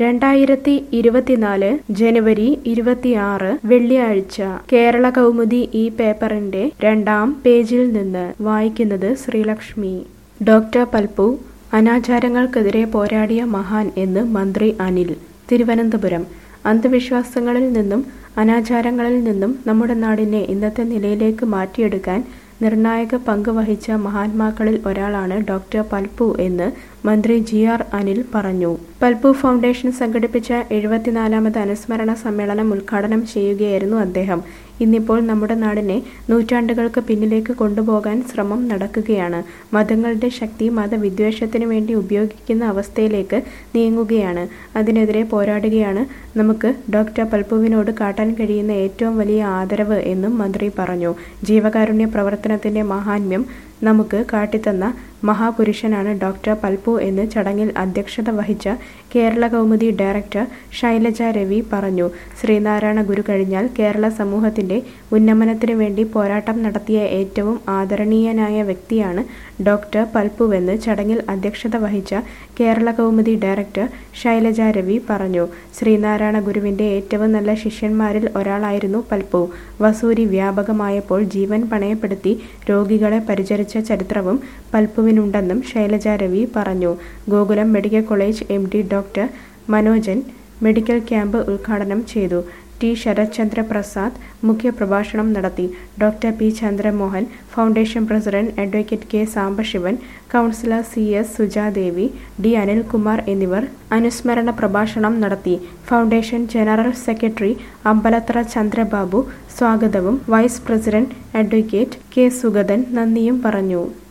രണ്ടായിരത്തി ഇരുപത്തിനാല് ജനുവരി ഇരുപത്തിയാറ് വെള്ളിയാഴ്ച കേരള കൗമുദി ഈ പേപ്പറിന്റെ രണ്ടാം പേജിൽ നിന്ന് വായിക്കുന്നത് ശ്രീലക്ഷ്മി ഡോക്ടർ പൽപ്പു അനാചാരങ്ങൾക്കെതിരെ പോരാടിയ മഹാൻ എന്ന് മന്ത്രി അനിൽ തിരുവനന്തപുരം അന്ധവിശ്വാസങ്ങളിൽ നിന്നും അനാചാരങ്ങളിൽ നിന്നും നമ്മുടെ നാടിനെ ഇന്നത്തെ നിലയിലേക്ക് മാറ്റിയെടുക്കാൻ നിർണായക പങ്ക് വഹിച്ച മഹാത്മാക്കളിൽ ഒരാളാണ് ഡോക്ടർ പൽപ്പു എന്ന് മന്ത്രി ജി ആർ അനിൽ പറഞ്ഞു പൽപ്പു ഫൗണ്ടേഷൻ സംഘടിപ്പിച്ച എഴുപത്തിനാലാമത് അനുസ്മരണ സമ്മേളനം ഉദ്ഘാടനം ചെയ്യുകയായിരുന്നു അദ്ദേഹം ഇന്നിപ്പോൾ നമ്മുടെ നാടിനെ നൂറ്റാണ്ടുകൾക്ക് പിന്നിലേക്ക് കൊണ്ടുപോകാൻ ശ്രമം നടക്കുകയാണ് മതങ്ങളുടെ ശക്തി മതവിദ്വേഷത്തിനു വേണ്ടി ഉപയോഗിക്കുന്ന അവസ്ഥയിലേക്ക് നീങ്ങുകയാണ് അതിനെതിരെ പോരാടുകയാണ് നമുക്ക് ഡോക്ടർ പൽപ്പുവിനോട് കാട്ടാൻ കഴിയുന്ന ഏറ്റവും വലിയ ആദരവ് എന്നും മന്ത്രി പറഞ്ഞു ജീവകാരുണ്യ പ്രവർത്തനത്തിന്റെ മഹാത്മ്യം നമുക്ക് കാട്ടിത്തന്ന മഹാപുരുഷനാണ് ഡോക്ടർ പൽപ്പു എന്ന് ചടങ്ങിൽ അധ്യക്ഷത വഹിച്ച കേരള കൗമുദി ഡയറക്ടർ ശൈലജ രവി പറഞ്ഞു ശ്രീനാരായണ ഗുരു കഴിഞ്ഞാൽ കേരള സമൂഹത്തിന്റെ ഉന്നമനത്തിനു വേണ്ടി പോരാട്ടം നടത്തിയ ഏറ്റവും ആദരണീയനായ വ്യക്തിയാണ് ഡോക്ടർ പൽപ്പുവെന്ന് ചടങ്ങിൽ അധ്യക്ഷത വഹിച്ച കേരള കൗമുദി ഡയറക്ടർ ശൈലജ രവി പറഞ്ഞു ശ്രീനാരായണ ഗുരുവിന്റെ ഏറ്റവും നല്ല ശിഷ്യന്മാരിൽ ഒരാളായിരുന്നു പൽപ്പു വസൂരി വ്യാപകമായപ്പോൾ ജീവൻ പണയപ്പെടുത്തി രോഗികളെ പരിചരിച്ച ചരിത്രവും പൽപ്പുവിനുണ്ടെന്നും ശൈലജ രവി പറഞ്ഞു Gokulam medical college M D doctor Manojan medical camp ഉദ്ഘാടനം ചെയ്തു ടി ശരത്ചന്ദ്ര പ്രസാദ് മുഖ്യപ്രഭാഷണം നടത്തി doctor P Chandramohan foundation president advocate K Sambasivan councillor C S Sujadevi D Anilkumar എന്നിവർ അനുസ്മരണ പ്രഭാഷണം നടത്തി foundation general secretary Ambalathara Chandrababu സ്വാഗതവും vice president advocate K Sugathan നന്ദിയും പറഞ്ഞു